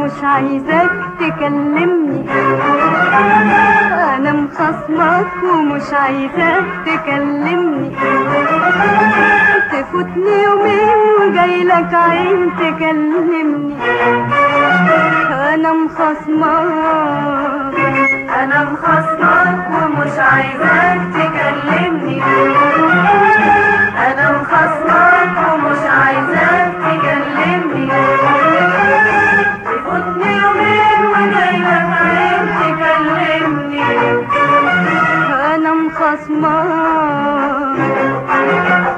ومش عايزاك تكلمني انا مخصمك ومش عايزاك تكلمني تفوتني يومين وجايلك عين تكلمني انا مخصمك انا مخصمك ومش عايزاك تكلمني انا مخصمك ومش عايزاك تكلمني تفوتني يومين وجايلك عين تكلمني انا مخصمك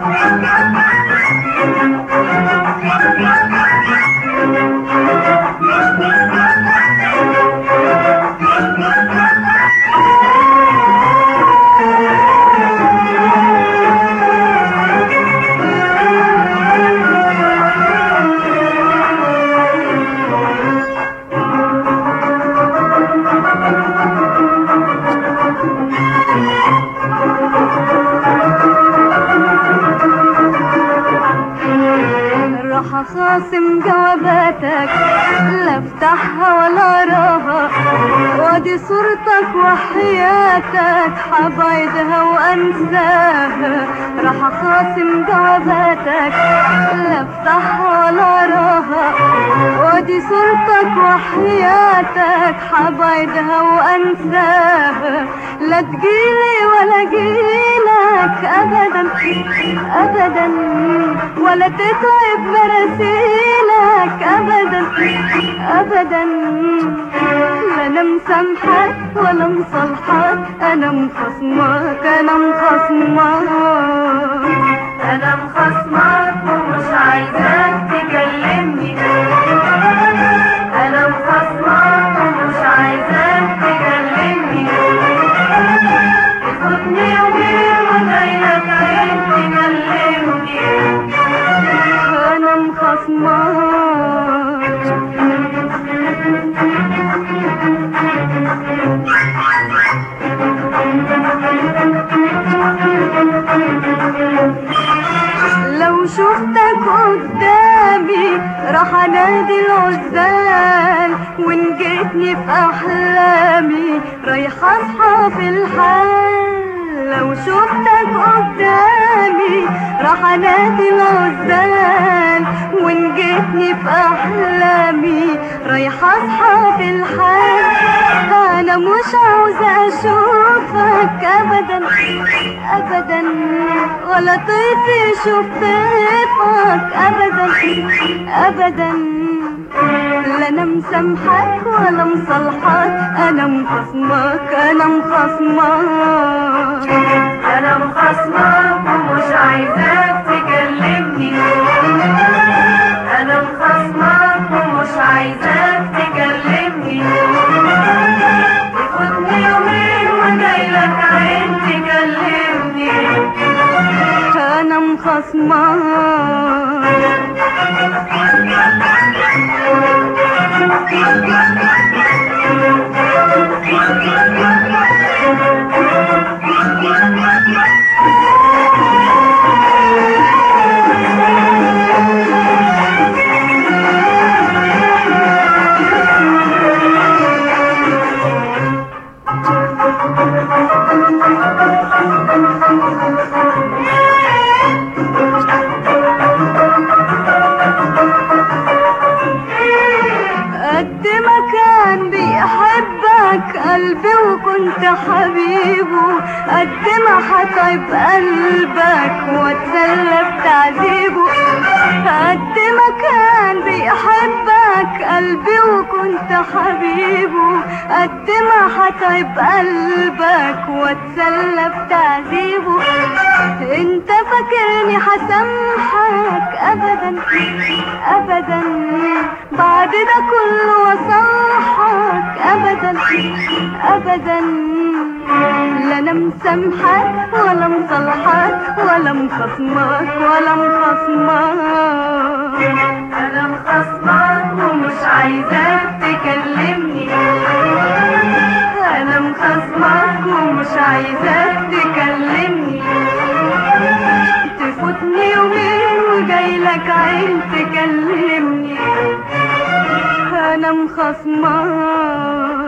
راح اخاصم جواباتك لا افتحها ولا اراها وادي صورتك وحياتك حبعدها وانساها راح اخاصم جواباتك لا افتحها ولا اراها وادي صورتك وحياتك حبعدها وانساها لا تجيلي ولا جيلك ابدا ابدا ولا تتعب مراسيلك ابدا ابدا لا انا مسامحك ولا مصالحك انا مخصمك انا مخصمك انا مخصمك ومش عايزاك تكلمني انا مخصمك ومش عايزاك تكلمني تفوتني يومين وجايلك عين تكلمني انا مخصمك لو شفتك قدامي راح انادي العزال وان جيتني في احلامي رايحه اصحى في الحال لو شفتك قدامي راح انادي العزال وان جيتني في احلامي رايحه اصحى في الحال انا مش عاوزه اشوفك ابدا ابدا ولا طيفي يشوف طيفك ابدا ابدا لا انا مسامحك ولا مصالحك انا مخصمك انا مخصمك انا مخصمك ومش عايزاك تكلمني انا مخصمك ومش عايزاك تكلمني تفوتني يومين وجايلك عين تكلمني انا مخصمك قد ما كان بيحبك قلبي وكنت حبيبه قد ما هتعب قلبك واتسلى بتعذيبه قد ما كان بيحبك قلبي وكنت حبيبه قد ما هتعب قلبك واتسلى بتعذيبه انت فاكرني هسامحك ابدا ابدا بعد ده كله وصالحك ابدا ابدا لا انا مسامحك ولا مصالحك ولا مخصمك ولا مخصمك انا مخصمك ومش عايزاك تكلمني انا مخصمك ومش عايزاك تكلمني تفوتني يومين وجايلك عين تكلمني انا مخصمك